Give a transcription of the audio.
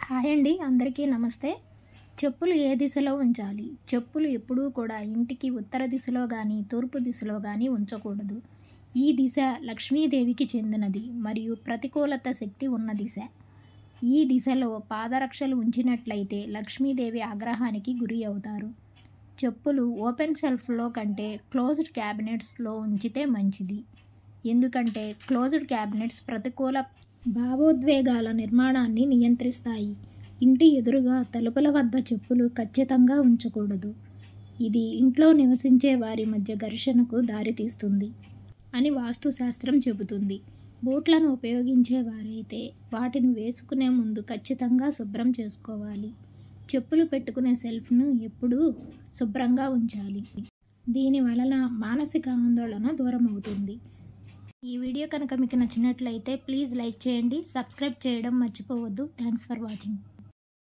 hi అండి అందరికీ నమస్తే చెప్పులు ఏ దిశలో ఉంచాలి చెప్పులు ఎప్పుడూ కూడా ఇంటికి ఉత్తర దిశలో కానీ తూర్పు దిశలో కానీ ఉంచకూడదు ఈ దిశ లక్ష్మీదేవికి చెందినది మరియు ప్రతికూలత శక్తి ఉన్న దిశ ఈ దిశలో పాదరక్షలు ఉంచినట్లయితే లక్ష్మీదేవి ఆగ్రహానికి గురి అవుతారు చెప్పులు ఓపెన్ షెల్ఫ్లో కంటే క్లోజ్డ్ క్యాబినెట్స్లో ఉంచితే మంచిది ఎందుకంటే క్లోజ్డ్ క్యాబినెట్స్ ప్రతికూల భావోద్వేగాల నిర్మాణాన్ని నియంత్రిస్తాయి ఇంటి ఎదురుగా తలుపుల వద్ద చెప్పులు ఖచ్చితంగా ఉంచకూడదు ఇది ఇంట్లో నివసించే వారి మధ్య ఘర్షణకు దారితీస్తుంది అని వాస్తుశాస్త్రం చెబుతుంది బూట్లను ఉపయోగించే వారైతే వాటిని వేసుకునే ముందు ఖచ్చితంగా శుభ్రం చేసుకోవాలి చెప్పులు పెట్టుకునే సెల్ఫ్ను ఎప్పుడూ శుభ్రంగా ఉంచాలి దీని వలన మానసిక ఆందోళన దూరం అవుతుంది ఈ వీడియో కనుక మీకు నచ్చినట్లయితే ప్లీజ్ లైక్ చేయండి సబ్స్క్రైబ్ చేయడం మర్చిపోవద్దు థ్యాంక్స్ ఫర్ వాచింగ్